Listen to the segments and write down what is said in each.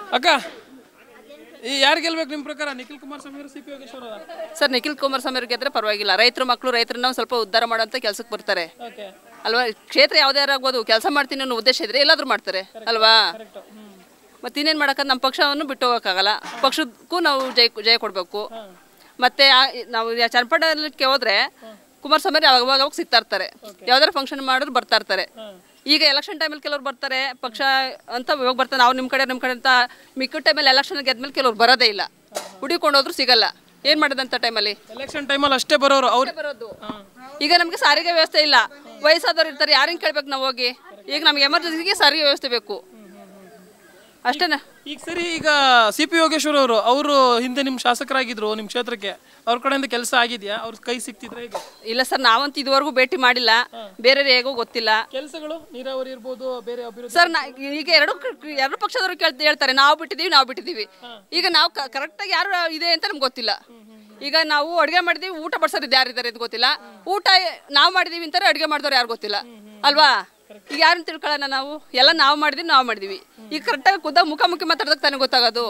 ಅಕ್ಕ ಈ ಯಾರು ಗೆಲ್ಬೇಕು ನಿಮ್ಮ ಪ್ರಕಾರ ನಿಖಿಲ್ ಕುಮಾರಸ್ವಾಮಿ ಅವರು C P Yogeshwara sir Nikhil Kumaraswamy ಅವ್ರಿಗೆ ಗೆದ್ರೆ ಪರವಾಗಿಲ್ಲ ರೈತರು ಮಕ್ಕಳು ರೈತರನ್ನ ಒಂದು ಸ್ವಲ್ಪ ಉದ್ಧಾರ ಮಾಡೋಂಥ ಕೆಲಸಕ್ಕೆ ಬರ್ತಾರೆ ಓಕೆ ಅಲ್ವಾ ಕ್ಷೇತ್ರ ಯಾವುದೇ ಆಗ್ಬೋದು ಕೆಲಸ ಮಾಡ್ತೀನಿ ಅನ್ನೋ ಉದ್ದೇಶ ಇದ್ರೆ ಎಲ್ಲಾದ್ರೂ ಮಾಡ್ತಾರೆ ಅಲ್ವಾ ಮತ್ತೆ ಇನ್ನೇನು ಮಾಡೋಕೆ ನಮ್ಮ ಪಕ್ಷವನ್ನು ಬಿಟ್ಟು ಹೋಗೋಕ್ಕಾಗಲ್ಲ ಪಕ್ಷಕ್ಕೂ ನಾವು ಜಯ ಜಯ ಕೊಡಬೇಕು ಮತ್ತೆ ಆ- ನಾವು ಯಾ- ಚನ್ನಪಟ್ಟಣಕ್ಕೆ ಹೋದ್ರೆ ಕುಮಾರಸ್ವಾಮಿ ಅವ್ರು ಯಾವಾಗ ಅವಾಗ ಸಿಗ್ತಾ ಇರ್ತಾರೆ ಯಾವ್ದಾರು ಫಂಕ್ಷನ್ ಮಾಡಿದ್ರು ಬರ್ತಾ ಇರ್ತಾರೆ ಈಗ ಎಲೆಕ್ಷನ್ ಟೈಮಲ್ಲಿ ಕೆಲವ್ರು ಬರ್ತಾರೆ ಪಕ್ಷ ಅಂತ ಇವಾಗ ಬರ್ತಾರೆ ನಾವು ನಿಮ್ಮ ಕಡೆ ನಿಮ್ಮ ಕಡೆ ಅಂತ ಮಿಕ್ಕ ಟೈಮಲ್ಲಿ ಎಲೆಕ್ಷನ್ ಗೆದ್ಮೇಲೆ ಕೆಲವ್ರು ಬರೋದೇ ಇಲ್ಲ ಹುಡುಕೊಂಡು ಹೋದ್ರು ಸಿಗಲ್ಲ ಏನು ಮಾಡೋದಂತ ಟೈಮಲ್ಲಿ ಎಲೆಕ್ಷನ್ ಟೈಮಲ್ಲಿ ಅಷ್ಟೇ ಬರೋರು ಅವ್ರು ಬರೋದು ಈಗ ನಮಗೆ ಸಾರಿಗೆ ವ್ಯವಸ್ಥೆ ಇಲ್ಲ ವಯಸ್ಸಾದವ್ರು ಇರ್ತಾರೆ ಯಾರನ್ನ ಕೇಳ್ಬೇಕು ನಾವು ಹೋಗಿ ಈಗ ನಮ್ಗೆ ಎಮರ್ಜೆನ್ಸಿಗೆ ಸಾರಿಗೆ ವ್ಯವಸ್ಥೆ ಬೇಕು ಅಷ್ಟೇನಾ ಈಗ ಸರಿ ಈಗ ಸಿ ಪಿ ಯೋಗೇಶ್ವರ ಅವರು ಅವರು ಹಿಂದೆ ನಿಮ್ಮ ಶಾಸಕರಾಗಿದ್ರು ನಿಮ್ಮ ಕ್ಷೇತ್ರಕ್ಕೆ ಅವ್ರ ಕಡೆಯಿಂದ ಕೆಲಸ ಆಗಿದೆಯಾ ಅವ್ರ ಕೈ ಸಿಕ್ತಿದ್ರೆ ಈಗ ಇಲ್ಲ ಸರ್ ನಾವಂತೂ ಇದುವರೆಗೂ ಭೇಟಿ ಮಾಡಿಲ್ಲ ಬೇರೆ ಹೇಗೋ ಗೊತ್ತಿಲ್ಲ ಕೆಲಸಗಳು ನೀರಾವರಿ ಇರ್ಬೋದು ಬೇರೆ ಅಭಿವೃದ್ಧಿ ಸರ್ ನಾ ಈಗ ಎರಡು ಕ- ಎರಡು ಪಕ್ಷದವರು ಕೇಳ್ತಾ ಹೇಳ್ತಾರೆ ನಾವು ಬಿಟ್ಟಿದೀವಿ ನಾವು ಬಿಟ್ಟಿದೀವಿ ಈಗ ನಾವು ಕರೆಕ್ಟಾಗಿ ಯಾರು ಇದೆ ಅಂತ ನಮ್ಗೆ ಗೊತ್ತಿಲ್ಲ ಈಗ ನಾವು ಅಡುಗೆ ಮಾಡಿದೀವಿ ಊಟ ಬಡ್ಸೋರು ಯಾರಿದ್ದಾರೆ ಅಂತ ಗೊತ್ತಿಲ್ಲ ಊಟ ನಾವು ಮಾಡಿದೀವಿ ಅಂತಾರೆ ಅಡುಗೆ ಮಾಡಿದವ್ರು ಯಾರು ಗೊತ್ತಿಲ್ಲ ಅಲ್ವಾ ಈಗ ಯಾರನ್ನ ತಿಳ್ಕೊಳ್ಳೋಣ ನಾವು ಎಲ್ಲ ನಾವು ಮಾಡಿದೀವಿ ನಾವು ಮಾಡಿದೀವಿ ಈಗ ಕರೆಕ್ಟಾಗಿ ಖುದ್ದಾಗ ಮುಖಾಮುಖಿ ಮಾತಾಡ್ದಾಗ ತಾನೇ ಗೊತ್ತಾಗೋದು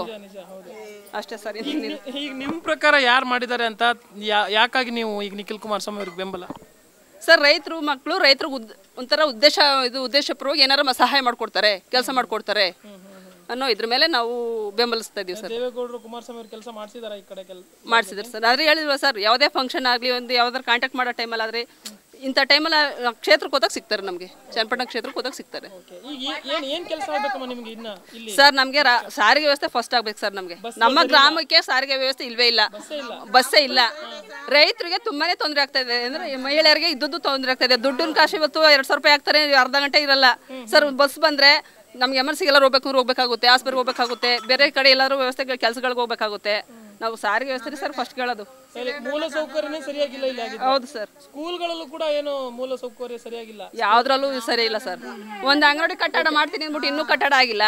ಅಷ್ಟೇ ಸರ್ ಇನ್ನೇನಿಲ್ಲ. ಈಗ ನಿಮ್ಮ ಪ್ರಕಾರ ಯಾರು ಮಾಡಿದ್ದಾರೆ ಅಂತ ಯಾ- ಯಾಕಾಗಿ ನೀವು ಈಗ ನಿಖಿಲ್ ಕುಮಾರಸ್ವಾಮಿ ಅವ್ರಿಗೆ ಬೆಂಬಲ ಸರ್ ರೈತರು ಮಕ್ಕಳು ರೈತರಿಗೆ ಉದ್ ಒಂಥರ ಉದ್ದೇಶ ಇದು ಉದ್ದೇಶಪೂರ್ವಕ ಏನಾರ ಮ- ಸಹಾಯ ಮಾಡಿಕೊಡ್ತಾರೆ ಕೆಲಸ ಮಾಡಿಕೊಡ್ತಾರೆ ಅನ್ನೋ ಇದ್ರ ಮೇಲೆ ನಾವು ಬೆಂಬಲಿಸ್ತಾ ಇದೀವಿ ಸರ್ ದೇವೇಗೌಡರು ಕುಮಾರಸ್ವಾಮಿ ಅವ್ರು ಕೆಲಸ ಮಾಡಿಸಿದಾರ ಈ ಕಡೆ ಕೆಲ ಮಾಡಿಸಿದ್ರು ಸರ್ ಆದ್ರೆ ಹೇಳಿಲ್ವ ಸರ್ ಯಾವುದೇ ಫಂಕ್ಷನ್ ಆಗಲಿ ಒಂದು ಯಾವ್ದಾರು ಕಾಂಟ್ಯಾಕ್ಟ್ ಮಾಡೋ ಟೈಮಲ್ಲಿ ಆದರೆ ಇಂಥ ಟೈಮಲ್ಲಿ ಕ್ಷೇತ್ರಕ್ಕೆ ಹೋದಾಗ ಸಿಗ್ತಾರೆ ನಮಗೆ ಚನ್ನಪಟ್ಟಣ ಕ್ಷೇತ್ರಕ್ಕೆ ಹೋದಾಗ ಸಿಗ್ತಾರೆ ಈಗ ಏ- ಏನ್ ಏನ್ ಕೆಲಸ ಆಗ್ಬೇಕಮ್ಮ ನಿಮ್ಗೆ ಇನ್ನ ಇಲ್ಲಿ ಸರ್ ನಮಗೆ ಸಾರಿಗೆ ವ್ಯವಸ್ಥೆ ಫಸ್ಟ್ ಆಗ್ಬೇಕು ಸರ್ ನಮಗೆ ನಮ್ಮ ಗ್ರಾಮಕ್ಕೆ ಸಾರಿಗೆ ವ್ಯವಸ್ಥೆ ಇಲ್ವೇ ಇಲ್ಲ ಬಸ್ಸೇ ಇಲ್ಲ ರೈತರಿಗೆ ತುಂಬಾನೇ ತೊಂದರೆ ಆಗ್ತಾ ಇದೆ ಅಂದ್ರೆ ಈ ಮಹಿಳೆಯರಿಗೆ ಇದ್ದದ್ದು ತೊಂದರೆ ಆಗ್ತಾ ಇದೆ ದುಡ್ಡಿನ ಕಾಸು ಇವತ್ತು ಎರಡ್ ಸಾವಿರ ರೂಪಾಯಿ ಹಾಕ್ತಾರೆ ಅರ್ಧ ಗಂಟೆ ಇರಲ್ಲ ಸರ್ ಬಸ್ ಬಂದ್ರೆ ನಮ್ಗೆ ಎಮರ್ಜೆನ್ಸಿಗೆ ಎಲ್ಲ ಹೋಗ್ಬೇಕು ಅಂದ್ರೆ ಹೋಗ್ಬೇಕಾಗುತ್ತೆ ಆಸ್ಪತ್ರೆಗೆ ಹೋಗ್ಬೇಕಾಗುತ್ತೆ ಬೇರೆ ಕಡೆ ಎಲ್ಲಾದ್ರೂ ವ್ಯವಸ್ಥೆ ಕೆಲಸಗಳಿಗೆ ಹೋಗ್ಬೇಕಾಗುತ್ತೆ ನಾವು ಸಾರಿಗೆ ವ್ಯವಸ್ಥೆ ಸರ್ ಫಸ್ಟ್ ಕೇಳೋದು ಸರಿ ಮೂಲ ಸೌಕರ್ಯನೇ ಸರಿಯಾಗಿಲ್ಲ ಇಲ್ಲಿ ಆಗಿದೆ ಹೌದು ಸರ್ ಸ್ಕೂಲ್ಗಳಲ್ಲೂ ಕೂಡ ಏನು ಮೂಲ ಸೌಕರ್ಯ ಸರಿಯಾಗಿಲ್ಲ ಯಾವ್ದ್ರಲ್ಲೂ ಸರಿ ಇಲ್ಲ ಸರ್ ಒಂದು ಅಂಗಡಿ ಕಟ್ಟಡ ಮಾಡ್ತೀನಿ ಅಂದ್ಬಿಟ್ಟು ಇನ್ನೂ ಕಟ್ಟಡ ಆಗಿಲ್ಲ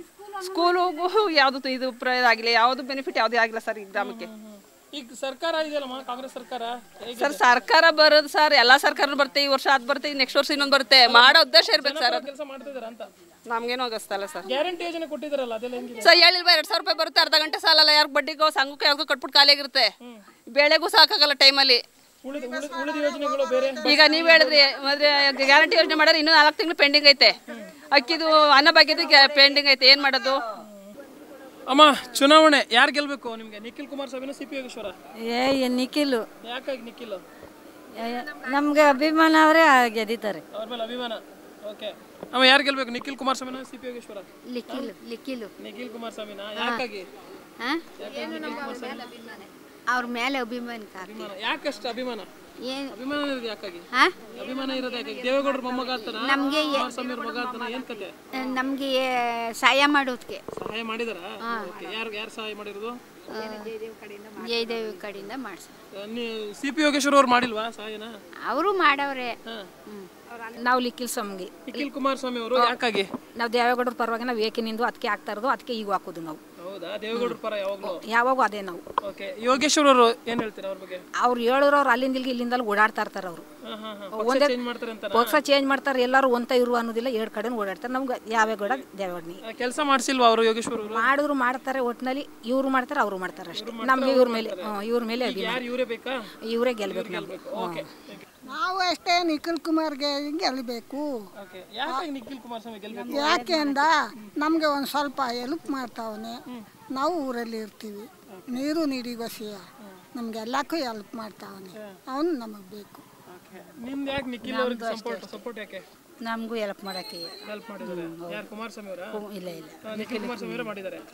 ಸ್ಕೂಲಿಗೂ ಯಾವುದು ಇದು ಪ್ರ- ಆಗಿಲ್ಲ ಯಾವುದು ಬೆನಿಫಿಟ್ ಯಾವುದೇ ಆಗಿಲ್ಲ ಸರ್ ಈ ಗ್ರಾಮಕ್ಕೆ ಈಗ ಸರ್ಕಾರ ಇದೆಯಲ್ಲಮ್ಮ ಕಾಂಗ್ರೆಸ್ ಸರ್ಕಾರ ಹೇಗೆ ಸರ್ ಸರ್ಕಾರ ಬರೋದು ಸರ್ ಎಲ್ಲಾ ಸರ್ಕಾರನು ಬರುತ್ತೆ ಈ ವರ್ಷ ಅದ್ ಬರುತ್ತೆ ನೆಕ್ಸ್ಟ್ ವರ್ಷ ಇನ್ನೊಂದು ಬರುತ್ತೆ ಮಾಡೋ ಉದ್ದೇಶ ಇರ್ಬೇಕು ಸರ್ ಅದು ಕೆಲಸ ಮಾಡ್ತಿದಾರ ಅಂತ ನಮ್ಗೇನೋ ಅಗಸ್ತಲ್ಲ ಸರ್ ಗ್ಯಾರಂಟಿ ಯೋಜನೆ ಕೊಟ್ಟಿದಾರಲ್ಲ ಅದೆಲ್ಲ ಹೆಂಗಿದೆ ಸರ್ ಹೇಳಿಲ್ವಾ ಎರಡ್ ಸಾವಿರ ರೂಪಾಯಿ ಬರುತ್ತೆ ಅರ್ಧ ಗಂಟೆ ಸಾಲಲ್ಲ ಯಾರು ಬಡ್ಡಿಗೋ ಸಂಘಕ್ಕೆ ಯಾವ್ದು ಕಟ್ಬಿಟ್ಟು ಖಾಲಿಯಾಗಿರುತ್ತೆ ಬೆಳೆಗೂ ಸಾಕಾಗಲ್ಲ ಟೈಮಲ್ಲಿ ಉಳಿದ ಉಳಿದ ಉಳಿದ ಯೋಜನೆಗಳು ಬೇರೆ ಈಗ ನೀವ್ ಹೇಳಿದ್ರಿ ಮತ್ತೆ ಗ್ಯಾರಂಟಿ ಯೋಜನೆ ಮಾಡಿದ್ರೆ ಇನ್ನೂ ನಾಲ್ಕು ತಿಂಗಳು ಪೆಂಡಿಂಗ್ ಐತೆ ಅಕ್ಕಿದು ಅನ್ನಭಾಗ್ಯದ ಪೆಂಡಿಂಗ್ ಐತೆ ಏನ್ ಮಾಡೋದು ಅಮ್ಮ ಚುನಾವಣೆ ಯಾರು ಗೆಲ್ಬೇಕು ನಿಮ್ಗೆ ನಿಖಿಲ್ ಕುಮಾರಸ್ವಾಮಿನ ಸಿ ಪಿ ಯೋಗೇಶ್ವರ ಏ ನಿಖಿಲು ಯಾಕಾಗಿ ನಿಖಿಲ್ ನಮ್ಗೆ ಅಭಿಮಾನ ಅವರೇ ಗೆದ್ದಿದ್ದಾರೆ ಅವ್ರ ಮೇಲೆ ಅಭಿಮಾನ ಓಕೆ ಅಮ್ಮ ಯಾರು ಗೆಲ್ಬೇಕು ನಿಖಿಲ್ ಕುಮಾರಸ್ವಾಮಿನ ಸಿ ಪಿ ಯೋಗೇಶ್ವರ ಲಿಕ್ಕಿಲು ಲಿಕ್ಕಿಲು ನಿಖಿಲ್ ಕುಮಾರಸ್ವಾಮಿನ ಯಾಕಾಗಿ ಹಾಂ ಅವ್ರ ಮೇಲೆ ಅಭಿಮಾನ ಕಾರ್ ಅಭಿಮಾನ ಯಾಕಷ್ಟು ಅಭಿಮಾನ ಏನು ಅಭಿಮಾನ ಇರೋದು ಯಾಕಾಗಿ ಹಾಂ ಅಭಿಮಾನ ಇರೋದು ಯಾಕಾಗಿ ದೇವೇಗೌಡರ ಮೊಮ್ಮಗ ಆತನ ನಮಗೆ ಕುಮಾರಸ್ವಾಮಿ ಅವ್ರ ಮಗ ಆತನ ಏನ್ ಕತೆ ನಮಗೆ ಸಹಾಯ ಮಾಡೋದಕ್ಕೆ ಸಹಾಯ ಮಾಡಿದಾರ ಓಕೆ ಯಾರು ಯಾರು ಸಹಾಯ ಮಾಡಿರೋದು ಜಯದೇವಿ ಕಡೆಯಿಂದ ಮಾಡ್ಸ ಸಿ ಪಿ ಯೋಗೇಶ್ವರ ಅವ್ರು ಮಾಡಿಲ್ವಾ ಸಹಾಯನ ಅವರು ಮಾಡವ್ರೆ ಹಾ. ನಾವು ಲಿಕ್ಕಿಲ್ ಸ್ವಾಮಿಗೆ ನಿಖಿಲ್ ಕುಮಾರಸ್ವಾಮಿ ಅವರು ಯಾಕಾಗಿ ನಾವು ದೇವೇಗೌಡರ ಪರವಾಗಿ ನಾವು ಏಕಿನಿಂದು ಅದಕ್ಕೆ ಆಗ್ತಾ ಇರೋದು ಅದಕ್ಕೆ ಈಗ ಹಾಕೋದು ನಾವು ಹೌದಾ ದೇವೇಗೌಡರ ಪರ ಯಾವಾಗ್ಲೂ ಯಾವಾಗೂ ಅದೇ ನಾವು ಓಕೆ ಯೋಗೇಶ್ವರ ಅವರು ಏನ್ ಹೇಳ್ತೀರಾ ಅವ್ರ ಬಗ್ಗೆ ಅವ್ರು ಹೇಳಿದ್ರು ಅವ್ರು ಅಲ್ಲಿಂದ ಇಲ್ಲಿಗೆ ಇಲ್ಲಿಂದ ಓಡಾಡ್ತಾ ಇರ್ತಾರೆ ಅವರು ಹಾ ಹಾ ಹಾ ಪಕ್ಷ ಚೇಂಜ್ ಮಾಡ್ತಾರೆ ಅಂತಾರ ಪಕ್ಷ ಚೇಂಜ್ ಮಾಡ್ತಾರೆ ಎಲ್ಲರೂ ಒಂತ ಇರು ಅನ್ನೋದಿಲ್ಲ ಎರಡು ಕಡೆ ಓಡಾಡ್ತಾರೆ ನಮ್ಗೆ ಯಾವೇಗೌಡ ದೇವೇಗೌಡನಿ ಕೆಲಸ ಮಾಡಿಸಿಲ್ವಾ ಅವರು ಯೋಗೇಶ್ವರ ಅವರು ಮಾಡಿದ್ರು ಮಾಡ್ತಾರೆ ಒಟ್ಟಿನಲ್ಲಿ ಇವ್ರು ಮಾಡ್ತಾರೆ ಅವರು ಮಾಡ್ತಾರೆ ಅಷ್ಟೇ ನಮಗೆ ಇವ್ರ ಮೇಲೆ ಹ್ಮ್, ಇವ್ರ ಮೇಲೆ ಅಭಿಮಾನ ಯಾರು ಇವರೇ ಬೇಕಾ ಇವರೇ ಗೆಲ್ಬೇಕು ನಮ್ಗೆ ಓಕೆ ನಾವು ಅಷ್ಟೇ ನಿಖಿಲ್ ಕುಮಾರ್ಗೆ ಗೆಲ್ಲಬೇಕು ಓಕೆ ಯಾಕಾಗಿ ನಿಖಿಲ್ ಕುಮಾರಸ್ವಾಮಿ ಗೆಲ್ಬೇಕು ಯಾಕೆಂದ ನಮಗೆ ಒಂದು ಸ್ವಲ್ಪ ಹೆಲ್ಪ್ ಮಾಡ್ತಾವನೆ ನಾವು ಊರಲ್ಲಿ ಇರ್ತೀವಿ ನೀರು ನೀರಿಗೋಸಿಯ ನಮ್ಗೆಲ್ಲಕ್ಕೂ ಹೆಲ್ಪ್ ಮಾಡ್ತಾವನೆ ಅವನು ನಮಗೆ ಬೇಕು ನಿಮ್ದು ಯಾಕೆ ನಿಖಿಲ್ ಅವ್ರಿಗೆ ಸಪೋರ್ಟ್ ಸಪೋರ್ಟ್ ಯಾಕೆ ನಮಗೂ ಹೆಲ್ಪ್ ಮಾಡೋಕ್ಕೆ ಹೆಲ್ಪ್ ಮಾಡಿದ್ದಾರೆ ಯಾರು ಕುಮಾರಸ್ವಾಮಿ ಅವರ ಇಲ್ಲ ಇಲ್ಲ ನಿಖಿಲ್ ಕುಮಾರಸ್ವಾಮಿ ಅವರೇ ಮಾಡಿದ್ದಾರೆ